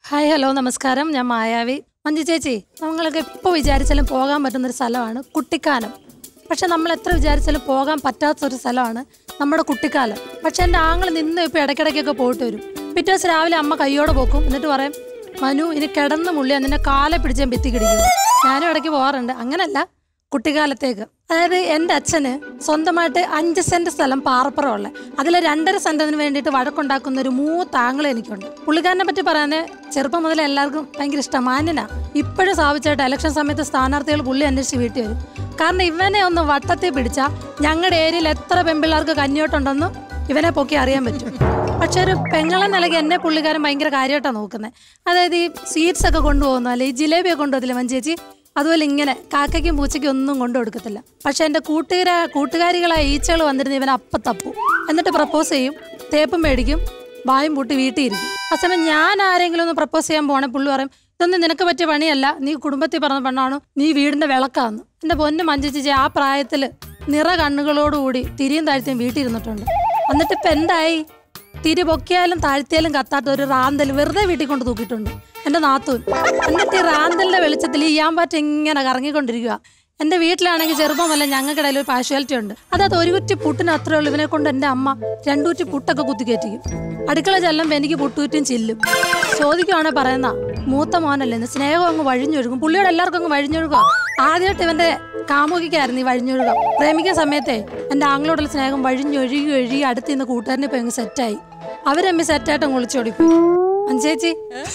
hi hello നമസ്കാരം ഞാൻ മായാവി മഞ്ജു ചേച്ചി നമ്മളൊക്കെ എപ്പോൾ വിചാരിച്ചാലും പോകാൻ പറ്റുന്നൊരു സ്ഥലമാണ് കുട്ടിക്കാനം പക്ഷെ നമ്മൾ എത്ര വിചാരിച്ചാലും പോകാൻ പറ്റാത്തൊരു സ്ഥലമാണ് നമ്മുടെ കുട്ടിക്കാലം പക്ഷെ എൻ്റെ ആങ്ങൾ നിന്ന് ഇപ്പോൾ ഇടയ്ക്കിടയ്ക്കൊക്കെ പോയിട്ട് വരും പിറ്റേ ദിവസം രാവിലെ അമ്മ കയ്യോടെ പോക്കും എന്നിട്ട് പറയും മനു ഇനി കിടന്ന് മുള്ളി നിന്നെ കാലെ പിടിച്ച് ഞാൻ ഭിത്തി കിടിക്കും ഞാനും ഇടയ്ക്ക് പോകാറുണ്ട് അങ്ങനല്ല കുട്ടിക്കാലത്തേക്ക് അതായത് എൻ്റെ അച്ഛന് സ്വന്തമായിട്ട് അഞ്ച് സെന്റ് സ്ഥലം പാറപ്പുറം ഉള്ളത് അതിൽ രണ്ടര സെന്റിന് വേണ്ടിയിട്ട് വഴക്കുണ്ടാക്കുന്ന ഒരു മൂത്ത ആംഗിൾ എനിക്കുണ്ട് പുള്ളിക്കാരനെ പറ്റി പറയാൻ ചെറുപ്പം മുതൽ എല്ലാവർക്കും ഭയങ്കര ഇഷ്ടം മാന്യനാ ഇപ്പോഴും സ്ഥാപിച്ചായിട്ട് ഇലക്ഷൻ സമയത്ത് സ്ഥാനാർത്ഥികൾ പുള്ളി അന്വേഷിച്ച് വീട്ടിൽ വരും കാരണം ഇവനെ ഒന്ന് വട്ടത്തിൽ പിടിച്ചാൽ ഞങ്ങളുടെ ഏരിയയിൽ എത്ര പെൺപിള്ളേർക്ക് കഞ്ഞിയോട്ടുണ്ടെന്ന് ഇവനെ പൊക്കി അറിയാൻ പറ്റും പക്ഷെ ഒരു പെങ്ങളെ നിലയ്ക്ക് എന്നെ പുള്ളിക്കാരൻ ഭയങ്കര കാര്യമായിട്ടാണ് നോക്കുന്നത് അതായത് ഈ സ്വീറ്റ്സ് ഒക്കെ കൊണ്ടുപോകുന്നു അല്ലെ ഈ ജിലേബിയൊക്കെ കൊണ്ടുപോകത്തില്ല മഞ്ചേച്ചി അതുപോലെ ഇങ്ങനെ കാക്കയ്ക്കും പൂച്ചയ്ക്കും ഒന്നും കൊണ്ടു കൊടുക്കത്തില്ല പക്ഷെ എൻ്റെ കൂട്ടുകാര കൂട്ടുകാരികളായ ഈച്ചകൾ വന്നിരുന്ന ഇവൻ അപ്പ തപ്പു എന്നിട്ട് പ്രപ്പോസ് ചെയ്യും തേപ്പും മേടിക്കും വായും പൂട്ടി വീട്ടിൽ ഇരിക്കും ആ സമയം ഞാൻ ആരെങ്കിലും ഒന്ന് പ്രപ്പോസ് ചെയ്യാൻ പോണേ പുള്ളി പറയും ഇതൊന്നും നിനക്ക് പറ്റിയ പണിയല്ല നീ കുടുംബത്തിൽ പറഞ്ഞ പെണ്ണാണ് നീ വീടിന്റെ വിളക്കാന്ന് എൻ്റെ പൊന്ന് മഞ്ചേച്ചി ആ പ്രായത്തിൽ നിറ കണ്ണുകളോടുകൂടി തിരിയും താഴ്ത്തിയും വീട്ടിൽ ഇരുന്നിട്ടുണ്ട് എന്നിട്ട് ഇപ്പം എന്തായി തിരി പൊക്കിയാലും താഴ്ത്തിയാലും കത്താത്ത ഒരു റാന്തൽ വെറുതെ വീട്ടിൽ കൊണ്ട് തൂക്കിയിട്ടുണ്ട് എൻ്റെ നാത്തൂൻ എന്നിട്ട് ഈ റാന്തലിന്റെ വെളിച്ചത്തിൽ ഈ ആമ്പാറ്റ് ഇങ്ങനെ കറങ്ങിക്കൊണ്ടിരിക്കുക എൻ്റെ വീട്ടിലാണെങ്കിൽ ചെറുപ്പമല്ല ഞങ്ങൾക്കിടയിൽ ഒരു പാഷ്വാലിറ്റി ഉണ്ട് അതായത് ഒരു കുറ്റി പുട്ടിന് അത്രേ ഉള്ളൂ ഇവനെ കൊണ്ട് എൻ്റെ അമ്മ രണ്ടു കുറ്റി പുട്ടൊക്കെ കുത്തിക്കയറ്റിക്കും അടുക്കള ചെല്ലുമ്പോൾ എനിക്ക് പുട്ടുകുറ്റും ചില്ലും ചോദിക്കുവാണെ പറയുന്ന മൂത്ത മോനല്ലേ എന്ന് സ്നേഹം അങ്ങ് വഴിഞ്ഞൊഴുകും പുള്ളിയോട് എല്ലാവർക്കും അങ്ങ് വഴിഞ്ഞൊഴുകുക ആദ്യമായിട്ട് ഇവന്റെ കാമുകിക്കായിരുന്നു ഈ വഴിഞ്ഞൊഴുക പ്രേമിക്കുന്ന സമയത്തെ എൻ്റെ ആങ്ങളോടുള്ള സ്നേഹം വഴിഞ്ഞൊഴുകി ഒഴുകി അടുത്ത് നിന്ന് കൂട്ടുകാരനെ പോയി അങ്ങ് സെറ്റായി അവരമ്മി സെറ്റായിട്ട് അങ്ങ് ഒളിച്ചോടിപ്പോയി അഞ്ചേച്ചി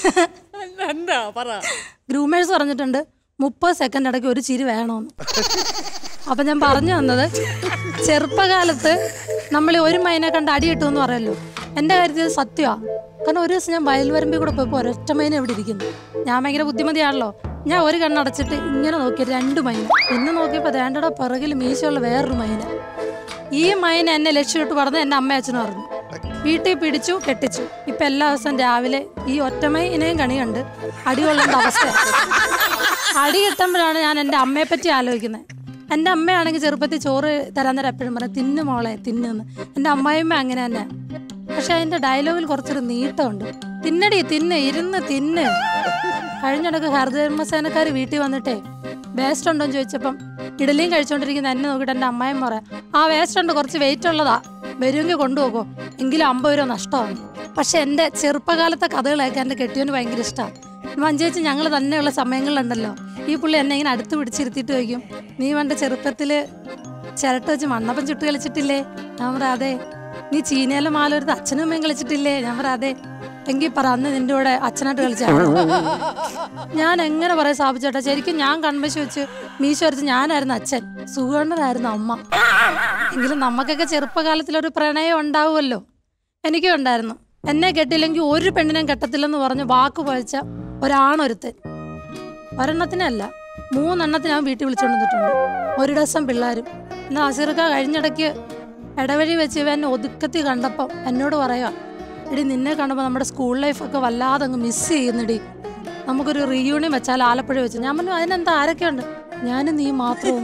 എന്താ പറ ഗ്രൂമേഴ്സ് പറഞ്ഞിട്ടുണ്ട് മുപ്പത് സെക്കൻഡ് ഇടയ്ക്ക് ഒരു ചിരി വേണമെന്ന് അപ്പൊ ഞാൻ പറഞ്ഞു വന്നത് ചെറുപ്പകാലത്ത് നമ്മൾ ഈ ഒരു മൈനെ കണ്ട് അടി കിട്ടും എന്ന് പറയല്ലോ എൻ്റെ കാര്യത്തിൽ സത്യമാ കാരണം ഒരു ദിവസം ഞാൻ വയൽവരമ്പിൽ കൂടെ പോയപ്പോൾ ഒരൊറ്റ മൈന എവിടെ ഇരിക്കുന്നു ഞാൻ ഭയങ്കര ബുദ്ധിമതിയാണല്ലോ ഞാൻ ഒരു കണ്ണടച്ചിട്ട് ഇങ്ങനെ നോക്കിയത് രണ്ട് മൈന പിന്നെ നോക്കിയപ്പോൾ രണ്ടട പിറകിൽ മീശയുള്ള വേറൊരു മൈന ഈ മൈന എന്നെ ലക്ഷ്യമിട്ട് പറഞ്ഞ് എൻ്റെ അമ്മ അച്ഛനും പറഞ്ഞു വീട്ടിൽ പിടിച്ചു കെട്ടിച്ചു ഇപ്പൊ എല്ലാ ദിവസവും രാവിലെ ഈ ഒറ്റമൈനെയും കണി കണ്ട് അടി കൊള്ളേണ്ട അവസ്ഥ അടി കിട്ടുമ്പോഴാണ് ഞാൻ എൻ്റെ അമ്മയെ പറ്റി ആലോചിക്കുന്നത് എൻ്റെ അമ്മയാണെങ്കിൽ ചെറുപ്പത്തിൽ ചോറ് തരാൻ നേരം എപ്പോഴും പറയാം തിന്നു മോളെ തിന്നെന്ന് എൻ്റെ അമ്മായിമ്മ അങ്ങനെ തന്നെ പക്ഷെ അതിൻ്റെ ഡയലോഗിൽ കുറച്ചൊരു നീട്ടമുണ്ട് തിന്നടി തിന്ന് ഇരുന്ന് തിന്ന് കഴിഞ്ഞിടക്ക് ഹരിതകർമ്മസേനക്കാർ വീട്ടിൽ വന്നിട്ടേ വേസ്റ്റ് ഉണ്ടോ എന്ന് ചോദിച്ചപ്പം ഇഡലിയും കഴിച്ചുകൊണ്ടിരിക്കുന്ന എന്നെ നോക്കിയിട്ട് എൻ്റെ അമ്മായിമ്മ പറയാം ആ വേസ്റ്റ് ഉണ്ട് കുറച്ച് വെയിറ്റ് ഉള്ളതാ വരുമെങ്കിൽ കൊണ്ടുപോകോ എങ്കിലും അമ്പത് രൂപ നഷ്ടമാണ് പക്ഷെ എൻ്റെ ചെറുപ്പകാലത്തെ കഥകളൊക്കെ എൻ്റെ കെട്ടിയവന് ഭയങ്കര ഇഷ്ടമാണ് മഞ്ചേച്ചി ഞങ്ങൾ തന്നെയുള്ള സമയങ്ങളിലുണ്ടല്ലോ ഈ പുള്ളി എന്നെ ഇങ്ങനെ അടുത്ത് പിടിച്ചിരുത്തിയിട്ട് ചോദിക്കും നീ പണ്ട് ചെറുപ്പത്തിൽ ചിരട്ട വെച്ച് മണ്ണപ്പം ചുട്ട് കളിച്ചിട്ടില്ലേ ഞാൻ പറയാം അതെ നീ ചീനയിലെ മാലൊരുത്ത് അച്ഛനും അമ്മയും കളിച്ചിട്ടില്ലേ ഞാൻ പറയാം അതെ എങ്കിൽ പറ അന്ന് നിന്റെ കൂടെ അച്ഛനായിട്ട് കളിച്ചാണ് ഞാൻ എങ്ങനെ പറയാം സ്ഥാപിച്ചേട്ടാ ശരിക്കും ഞാൻ കൺവശം വെച്ച് മീശ വരച്ച് ഞാനായിരുന്നു അച്ഛൻ സുഗണ്ണനായിരുന്നു അമ്മ എങ്കിലും നമുക്കൊക്കെ ചെറുപ്പകാലത്തിലൊരു പ്രണയം ഉണ്ടാവുമല്ലോ എനിക്കും ഉണ്ടായിരുന്നു എന്നെ കെട്ടില്ലെങ്കിൽ ഒരു പെണ്ണിനെയും കെട്ടത്തില്ലെന്ന് പറഞ്ഞ് വാക്ക് പഴിച്ച ഒരാണൊരുത്തൻ ഒരെണ്ണത്തിനല്ല മൂന്നെണ്ണത്തിന് അവൻ വീട്ടിൽ വിളിച്ചുകൊണ്ട് വന്നിട്ടുണ്ട് ഒരു ഡസം പിള്ളേരും എന്നാൽ അസീർക്ക കഴിഞ്ഞിടയ്ക്ക് ഇടവഴി വെച്ച് ഇവൻ ഒതുക്കത്തി കണ്ടപ്പോൾ എന്നോട് പറയാ എടി നിന്നെ കാണുമ്പോൾ നമ്മുടെ സ്കൂൾ ലൈഫൊക്കെ വല്ലാതെ അങ്ങ് മിസ് ചെയ്യുന്നടി നമുക്കൊരു റീയൂണിയൻ വെച്ചാൽ ആലപ്പുഴ വെച്ച് ഞാൻ പറഞ്ഞു അതിനെന്താ ആരൊക്കെയുണ്ട് ഞാനും നീ മാത്രവും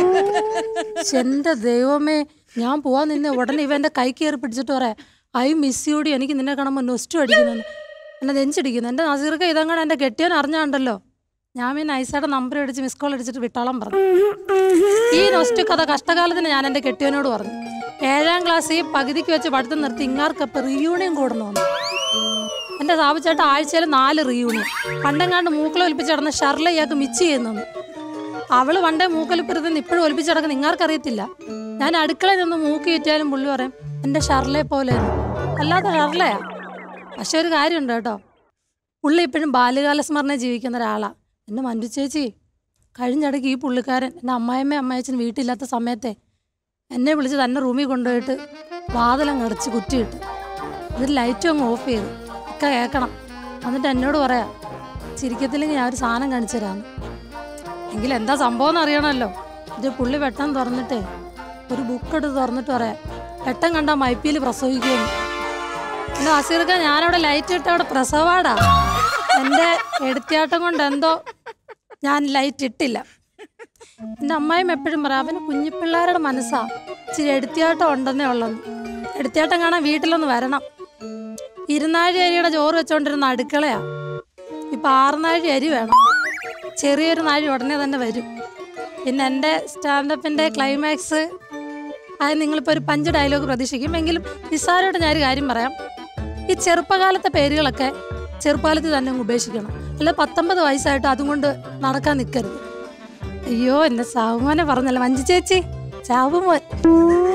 എന്റെ ദൈവമേ ഞാൻ പോവാൻ നിന്നെ ഉടനെ ഇവന്റെ കൈ കയറി പിടിച്ചിട്ട് പറയാം ഐ മിസ് യൂടി എനിക്ക് നിന്നെ കാണുമ്പോൾ നൊസ്റ്റു അടിക്കുന്നു എന്നെ നെഞ്ചിടിക്കുന്നു എൻ്റെ നസീർക്ക് ഇതങ്ങനെ എൻ്റെ കെട്ടിയവൻ അറിഞ്ഞാണ്ടല്ലോ ഞാൻ പിന്നെ ഐസയുടെ നമ്പർ അടിച്ച് മിസ് കോൾ അടിച്ചിട്ട് വിട്ടോളം പറഞ്ഞു ഈ നൊസ്റ്റു കഥ കഷ്ടകാലത്തിന് ഞാൻ എൻ്റെ കെട്ടിയവനോട് പറഞ്ഞു ഏഴാം ക്ലാസ്സിൽ പകുതിക്ക് വെച്ച് പഠിത്തം നിർത്തി ഇങ്ങാർക്കപ്പം റിയൂണിയൻ കൂടണം വന്നു എൻ്റെ സ്ഥാപിച്ചേട്ട ആഴ്ചയിൽ നാല് റിയൂണിയൻ പണ്ടെങ്ങാണ്ട് മൂക്കള ഒലിപ്പിച്ച് കിടന്ന ഷർല ഇയാൾക്ക് മിച്ച് ചെയ്യുന്നു അവള് പണ്ടേ മൂക്കൊലിപ്പിരുന്ന് ഇപ്പോഴും ഒലിപ്പിച്ച് കിടക്കുന്ന നിങ്ങൾക്കറിയത്തില്ല ഞാൻ അടുക്കളയിൽ നിന്ന് മൂക്കി ചുറ്റിയാലും പുള്ളി പറയും എൻ്റെ ഷർലയെ പോലെ അല്ലാതെ ഷർലയാ പക്ഷെ ഒരു കാര്യമുണ്ട് കേട്ടോ പുള്ളി ഇപ്പോഴും ബാല്യകാല സ്മരണ ജീവിക്കുന്ന ഒരാളാ എൻ്റെ മഞ്ജു ചേച്ചി കഴിഞ്ഞിടയ്ക്ക് ഈ പുള്ളിക്കാരൻ എൻ്റെ അമ്മായിമ്മ അമ്മായച്ചൻ വീട്ടിലില്ലാത്ത സമയത്തെ എന്നെ വിളിച്ച് തന്നെ റൂമിൽ കൊണ്ടുപോയിട്ട് വാതിലങ്ങ് അടച്ച് കുറ്റിയിട്ട് എന്നിട്ട് ലൈറ്റും അങ്ങ് ഓഫ് ചെയ്തു ഒക്കെ കേൾക്കണം എന്നിട്ട് എന്നോട് പറയാ ചിരിക്കത്തില്ലെങ്കിൽ ഞാൻ ഒരു സാധനം കാണിച്ചു തരാമെന്ന് എങ്കിൽ എന്താ സംഭവം എന്ന് അറിയണമല്ലോ ഇത് പുള്ളി വെട്ടം തുറന്നിട്ട് ഒരു ബുക്ക് എടുത്ത് തുറന്നിട്ട് പറയാം വെട്ടം കണ്ടാ മൈപ്പിയിൽ പ്രസവിക്കുമെന്ന് പിന്നെ അസീർക്ക ഞാനവിടെ ലൈറ്റ് ഇട്ട് അവിടെ പ്രസവാടാ എൻ്റെ എടുത്തിയാട്ടം കൊണ്ട് എന്തോ ഞാൻ ലൈറ്റ് ഇട്ടില്ല എൻ്റെ അമ്മായും എപ്പോഴും പറയാം അവന് കുഞ്ഞിപ്പിള്ളേരുടെ മനസ്സാ ഇച്ചിരി എടുത്തിയാട്ടം ഉണ്ടെന്നേ ഉള്ളെന്ന് എടുത്തിയാട്ടം കാണാൻ വീട്ടിലൊന്ന് വരണം ഇരുന്നാഴി അരിയുടെ ചോറ് വെച്ചോണ്ടിരുന്ന അടുക്കളയാ ഇപ്പം ആറുനാഴി അരി വേണം ചെറിയൊരു നാഴി ഉടനെ തന്നെ വരും പിന്നെ എൻ്റെ സ്റ്റാൻഡപ്പിൻ്റെ ക്ലൈമാക്സ് അത് നിങ്ങളിപ്പോൾ ഒരു പഞ്ച് ഡയലോഗ് പ്രതീക്ഷിക്കും എങ്കിലും നിസ്സാരോട് ഞാനൊരു കാര്യം പറയാം ഈ ചെറുപ്പകാലത്തെ പേരുകളൊക്കെ ചെറുപ്പകാലത്ത് തന്നെ അങ്ങ് ഉപേക്ഷിക്കണം അല്ല പത്തൊമ്പത് വയസ്സായിട്ട് അതും കൊണ്ട് നടക്കാൻ നിൽക്കരുത് അയ്യോ എന്നെ സാവുമോനെ പറഞ്ഞല്ലോ മഞ്ജു ചേച്ചി ചാവുമോൻ